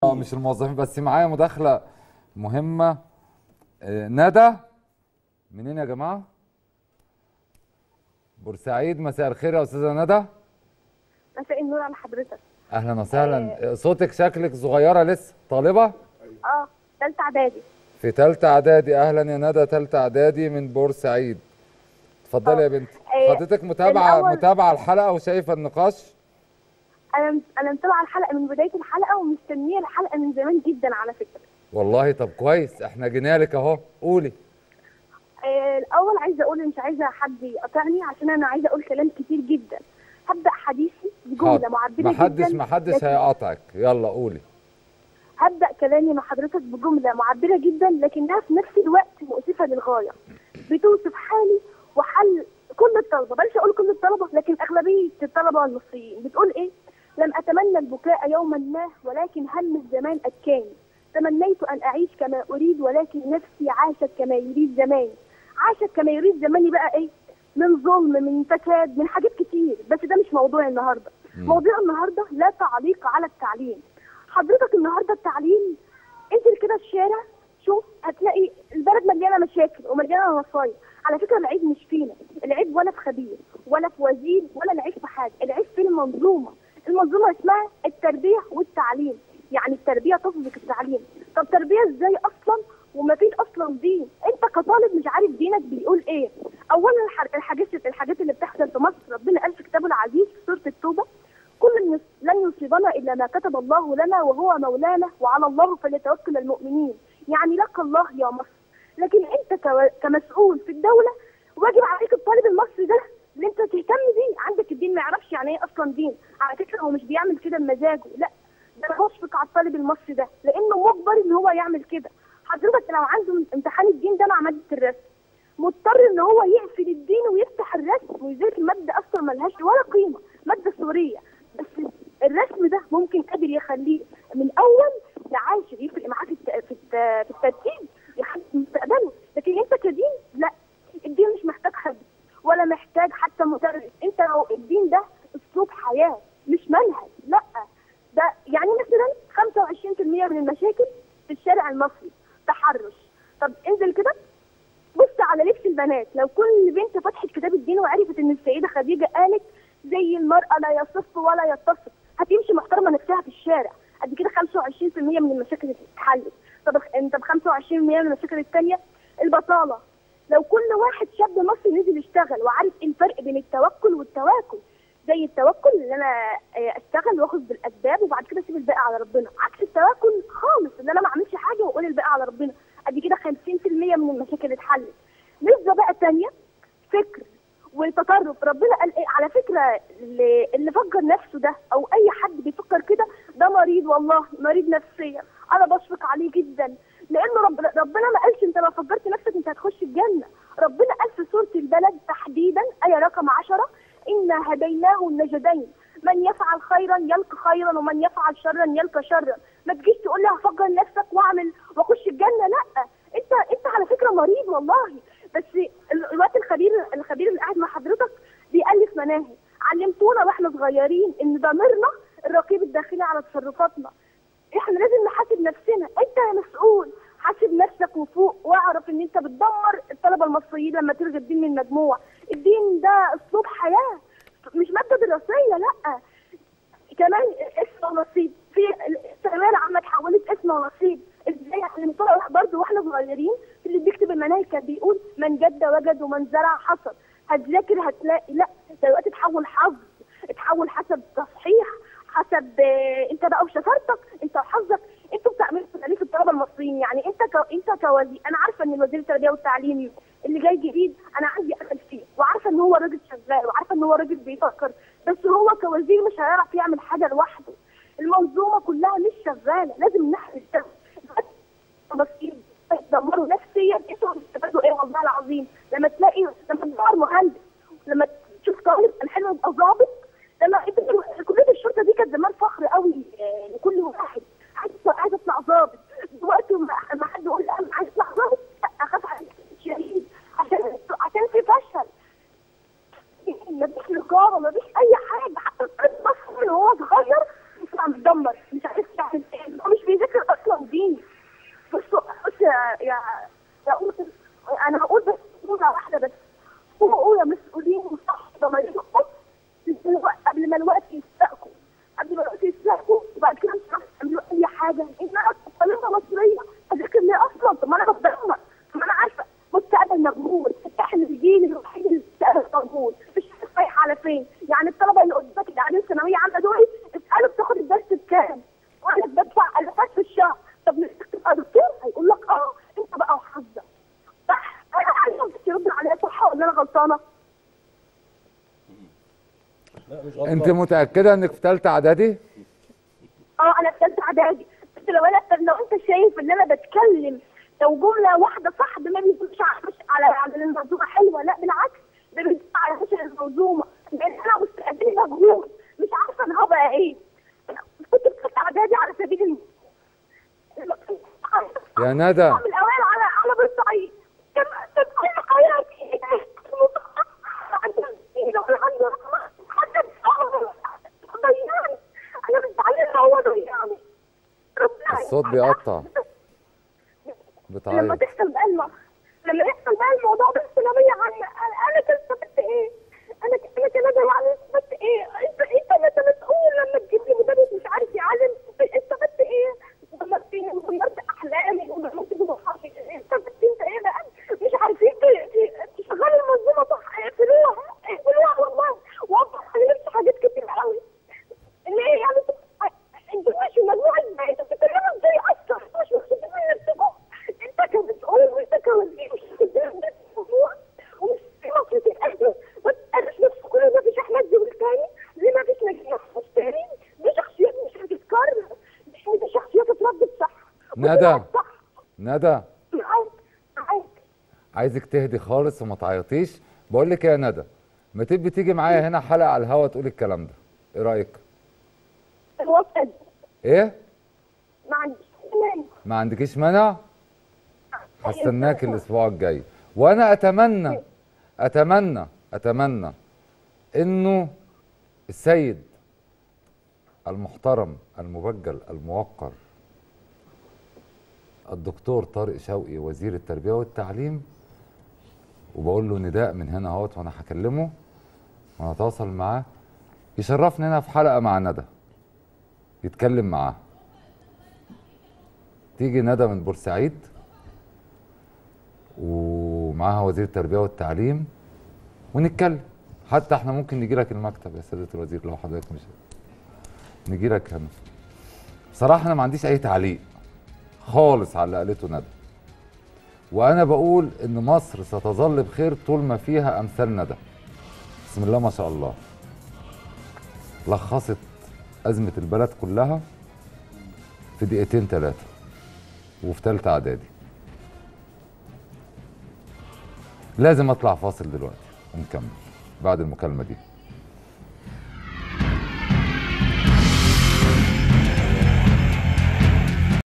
اه مش الموظفين بس معايا مداخلة مهمة آه، ندى منين يا جماعة؟ بورسعيد مساء الخير يا أستاذة ندى مساء النور على حضرتك أهلا وسهلا آه، صوتك شكلك صغيرة لسه طالبة اه ثالثه اعدادي في تالتة إعدادي أهلا يا ندى تالتة إعدادي من بورسعيد اتفضلي يا بنتي آه، حضرتك متابعة الأول- متابعة الحلقة وشايفة النقاش انا انا متابعه الحلقه من بدايه الحلقه ومستنيه الحلقه من زمان جدا على فكره والله طب كويس احنا جينا لك أهو قولي آه الاول عايزه اقول مش عايزه حد يقاطعني عشان انا عايزه اقول كلام كتير جدا هبدا حديثي بجمله حاضر معبره محدش جدا محدش لكن- هيقاطعك يلا قولي هبدا كلامي مع حضرتك بجمله معبره جدا لكنها في نفس الوقت مؤسفه للغايه بتوصف حالي وحل كل الطلبه بلاش اقول كل الطلبه لكن اغلبيه الطلبه المصريين بتقول ايه لم اتمنى البكاء يوما ما ولكن هم الزمان اتكاني تمنيت ان اعيش كما اريد ولكن نفسي عاشت كما يريد زماني عاشت كما يريد زماني بقى ايه من ظلم من فساد من حاجات كتير بس ده مش موضوع النهارده مم. موضوع النهارده لا تعليق على التعليم حضرتك النهارده التعليم انزل كده الشارع شوف هتلاقي البلد مليانه مشاكل ومليانه مصايب على فكره العيب مش فينا العيب ولا في خبير ولا في وزير ولا العيب في حاجه العيب في المنظومه المنظومه اسمها التربيه والتعليم يعني التربيه تسبق التعليم طب تربيه ازاي اصلا وما فيش اصلا دين انت كطالب مش عارف دينك بيقول ايه اولا الح- الحاجات الحاجات اللي بتحصل في مصر ربنا قال في كتابه العزيز في سوره التوبه كل النس- لن يصيبنا الا ما كتب الله لنا وهو مولانا وعلى الله فليتوكل المؤمنين يعني لك الله يا مصر لكن انت كو- كمسؤول في الدوله واجب عليك الطالب المصري ده اللي انت تهتم بيه عندك الدين ما يعرفش يعني ايه اصلا دين على فكره هو مش بيعمل كده بمزاجه لا ده انا بشفق على الطالب المصري ده لانه مجبر ان هو يعمل كده حضرتك لو عنده امتحان الدين ده مع ماده الرسم مضطر ان هو يقفل الدين ويفتح الرسم ويذاكر الماده اصلا ملهاش ولا قيمه ماده سوريه بس الرسم ده ممكن قادر يخليه من اول لعاشر يفرق معاه في الت- في الت- في الترتيب يحدد مستقبله لكن انت كدين لا الدين مش محتاج حد ولا محتاج حتى مدرس انت لو الدين ده اسلوب حياه مش منهج لا ده يعني مثلا 25% من المشاكل في الشارع المصري تحرش طب انزل كده بص على لبس البنات لو كل بنت فتحت كتاب الدين وعرفت ان السيده خديجه قالت زي المراه لا يصف ولا يتصف هتمشي محترمه نفسها في الشارع قد كده 25% من المشاكل اللي اتحلت طب انت ب 25% من المشاكل الثانيه البطاله لو كل واحد شاب مصري نزل يشتغل وعارف ايه الفرق بين التوكل والتواكل زي التوكل اللي انا آه، اشتغل واخد بالاسباب وبعد كده اسيب الباقي على ربنا عكس التواكل خالص ان انا ما اعملش حاجه واقول الباقي على ربنا ادي كده 50% من المشاكل اتحلت نسبه بقى تانية فكر وتطرف ربنا قال ايه على فكره اللي, اللي فكر نفسه ده او اي حد بيفكر كده ده مريض والله مريض نفسيا انا بشفق عليه جدا لانه رب ربنا ما قالش انت لو فكرت نفسك انت هتخش الجنه ربنا قال في سوره البلد تحديدا ايه رقم 10 انا هديناه النجدين من يفعل خيرا يلقى خيرا ومن يفعل شرا يلقى شرا ما تجيش تقول لي هفكر نفسك واعمل واخش الجنه لا انت انت على فكره مريض والله بس ال- الوقت الخبير الخبير اللي قاعد مع حضرتك بيألف مناهج علمتونا واحنا صغيرين ان ضميرنا الرقيب الداخلي على تصرفاتنا احنا لازم نحاسب نفسنا انت يا مسؤول حاسب نفسك وفوق واعرف ان انت بتدمر الطلبه المصريين لما تلغي الدين من المجموع الدين ده اسلوب حياه مش ماده دراسيه لا كمان اسم ونصيب في الثانويه العامه اتحولت اسم ونصيب ازاي عشان طلع برضه واحنا صغيرين اللي بيكتب المناهج كان بيقول من جد وجد ومن زرع حصد هتذاكر هتلاقي لا دلوقتي اتحول حظ اتحول حسب تصحيح حسب آه، انت بقى وشطارتك انت وحظك انتوا بتعملوا تكاليف في الطلبه المصريين يعني انت ك... انت كوزير انا عارفه ان وزير التربيه والتعليم اللي جاي جديد انا عندي امل فيه وعارفه ان هو راجل شغال وعارفه ان هو راجل بيفكر بس هو كوزير مش هيعرف يعمل حاجه لوحده المنظومه كلها مش شغاله لازم نحن نشتغل المصريين يتدمروا نفسيا انتوا هتستفادوا ايه والله العظيم لما تلاقي لما تدور مهندس لما تشوف طالب الحلو يبقى ظابط لما انت كليه الشرطه دي كانت زمان فخر قوي آه، لكل واحد عايز عايز اطلع ظابط دلوقتي ما ما حد يقول لا انا عايز اطلع ظابط لا اخاف على شهيد عشان عشان في فشل مفيش نقابه مفيش اي حاجه حتى الطالب المصري وهو صغير يطلع متدمر مش عارف يعمل ايه هو مش بي يا يا أقول انا هقول بس جمله واحده بس هو اولى مسؤولين وصح ضميركم قبل ما الوقت يسبقكم قبل ما الوقت يسبقكم وبعد كده مش هتعرفوا تعملوا اي حاجه ان انا طالبه مصريه اذاكر ليه اصلا طب ما انا بتدمر طب ما انا عارفه مستقبل مجهول احنا الجيل الوحيد اللي مستقبل مجهول مش عارف رايح على فين يعني الطلبه اللي قدامك اللي قاعدين ثانويه عامه دول اسالوا بتاخد الدرس بكام وانا بدفع الافات في الشهر طب نفسك تبقى دكتور هيقول لك اه انت بقى وحظك صح انا عايزه ترد عليا صح ولا انا غلطانه لا مش انت غلطان متاكده انك في ثالثه اعدادي اه انا في ثالثه اعدادي بس لو انا طب لو انت شايف ان انا بتكلم لو جمله واحده صح ده ما بيكونش على مش على على المنظومه حلوه لا بالعكس ده بيكون على فشل المنظومه لان انا مستقبلي مجهول مش عارفه انا هبقى ايه أنا كنت في ثالثه اعدادي على سبيل المثال لما كنت يا ندى من الاوائل على على بورسعيد كان كان كل حياتي انا مش عايزه هو ضيعني ربنا الصوت بيقطع لما بتعيط تحصل بقى الم... لما يحصل بقى الموضوع ده الثانوية عامة انا انا كنت استفدت ايه؟ انا ك- انا كندا يعني استفدت ايه؟ انت انت انت مسؤول لما تجيب لي مدرس مش عارف يعلم استفدت ايه؟ دمرتني ودمرت احلامي ودمرت طموحاتي استفدت انت ايه بقى؟ مش عارفين ت- ت- تشغلوا المنظومة صح اقفلوها اقفلوها والله وقف على نفسي حاجات كتير قوي ليه يعني انتوا مش مجموعة ازاي؟ انتوا بتتكلموا ازاي اصلا؟ مش واخدين من نفسكم؟ انت كمسؤول وانت كوزير مش واخدين من الموضوع ومش في مصر تتقدم ما تقلش نفسك كل ما فيش احمد زويل تاني ليه ما فيش نجيب محفوظ تاني؟ دي شخصيات مش هتتكرر دي دي شخصيات اتربت صح ندى. وطلعت صح ندى معاك معاك عايزك تهدي خالص وما تعيطيش بقول لك يا ندى ما تبقي تيجي معايا هنا حلقه على الهوا تقولي الكلام ده ايه رايك الوقت ايه ما عنديش كلام ما عندكيش مانع هستناك الاسبوع الجاي وانا اتمنى اتمنى اتمنى انه السيد المحترم المبجل الموقر الدكتور طارق شوقي وزير التربيه والتعليم وبقول له نداء من هنا اهوت وانا هكلمه وهتواصل معاه يشرفني هنا في حلقه مع ندى يتكلم معاه تيجي ندى من بورسعيد ومعاها وزير التربيه والتعليم ونتكلم حتى احنا ممكن نجي لك المكتب يا سياده الوزير لو حضرتك مش نجي لك هنا بصراحه انا ما عنديش اي تعليق خالص على اللي قالته ندى وانا بقول ان مصر ستظل بخير طول ما فيها امثال ندى بسم الله ما شاء الله لخصت ازمه البلد كلها في دقيقتين ثلاثه وفي ثالثه اعدادي لازم اطلع فاصل دلوقتي ونكمل بعد المكالمه دي